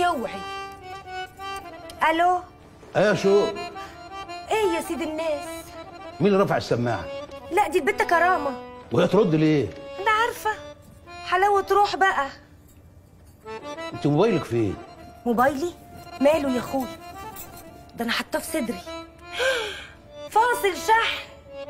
اوعي الو ايه شو ايه يا سيد الناس مين اللي رفع السماعه لا دي البت كرامه وهي ترد ليه انا عارفه حلاوه روح بقى انت موبايلك فين موبايلي ماله يا اخويا ده انا حاطاه في صدري فاصل شحن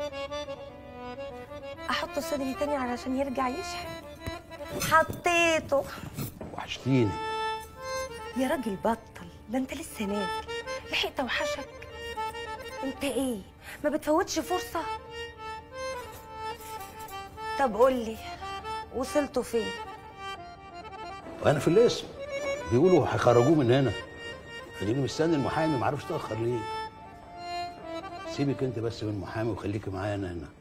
احطه في صدري تاني علشان يرجع يشحن حطيته وحشتيني يا راجل بطل ده انت لسه نازل لحقت اوحشك انت ايه ما بتفوتش فرصه طب قول لي وصلتوا فين وانا في الاسم بيقولوا هيخرجوه من هنا خليني مستني المحامي ما اعرفش اتاخر ليه سيبك انت بس من المحامي وخليكي معايا انا هنا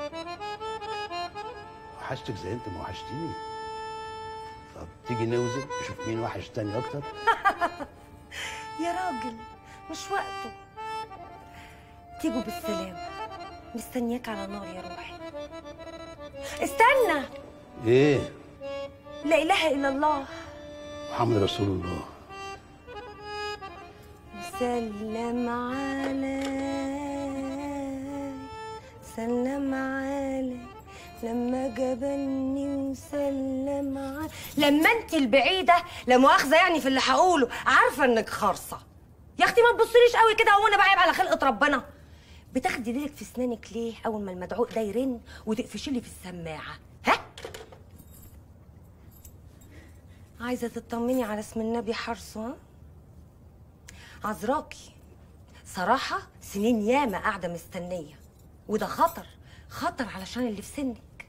وحشتك زي انت ما وحشتيني طب تيجي نوزن نشوف مين وحش تاني اكتر يا راجل مش وقته تيجوا بالسلامة مستنياك على نار يا روحي استنى ايه لا إله إلا الله محمد رسول الله سلم علي سلم علي لما جبلني وسلم علي لما انت البعيدة لا مؤاخذة يعني في اللي هقوله عارفة انك خارصة يا اختي ما تبصليش قوي كده هو انا بعيب على خلقة ربنا بتاخدي ديلك في اسنانك ليه اول ما المدعوق ده يرن وتقفشي لي في السماعة ها عايزة تطمني على اسم النبي حرصه ها عذراكي صراحة سنين ياما قاعدة مستنية وده خطر خطر علشان اللي في سنك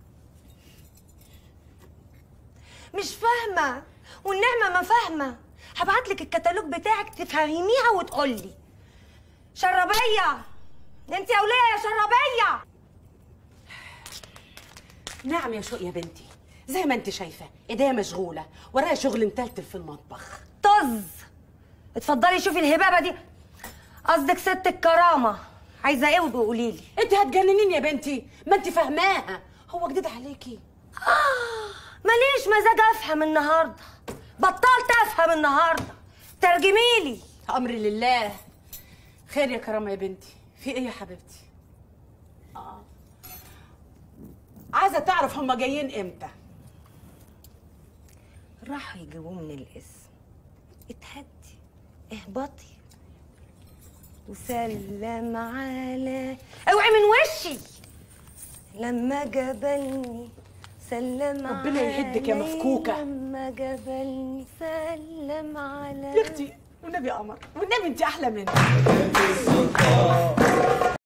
مش فاهمة والنعمة ما فاهمة هبعتلك الكتالوج بتاعك تفهميها وتقولي شربية انت يا ولية يا شربية نعم يا شوق يا بنتي زي ما انت شايفه ايديا مشغوله ورايا شغل متلتل في المطبخ طز اتفضلي شوفي الهبابة دي قصدك ست الكرامة عايزة ايه وبقولي لي انت هتجننيني يا بنتي ما انت فاهماها هو جديد عليكي ماليش مزاج افهم النهارده بطلت افهم النهارده ترجمي لي امري لله خير يا كرامه يا بنتي في ايه يا حبيبتي اه عايزه تعرف هما جايين امتى راحوا يجيبوه من الاسم اتهدي اهبطي وسلم على اوعي من وشي لما جبلني سلم ربنا يهدك يا علي مفكوكة. لما جبلني سلم على يا اختي والنبي قمر والنبي انت احلى مني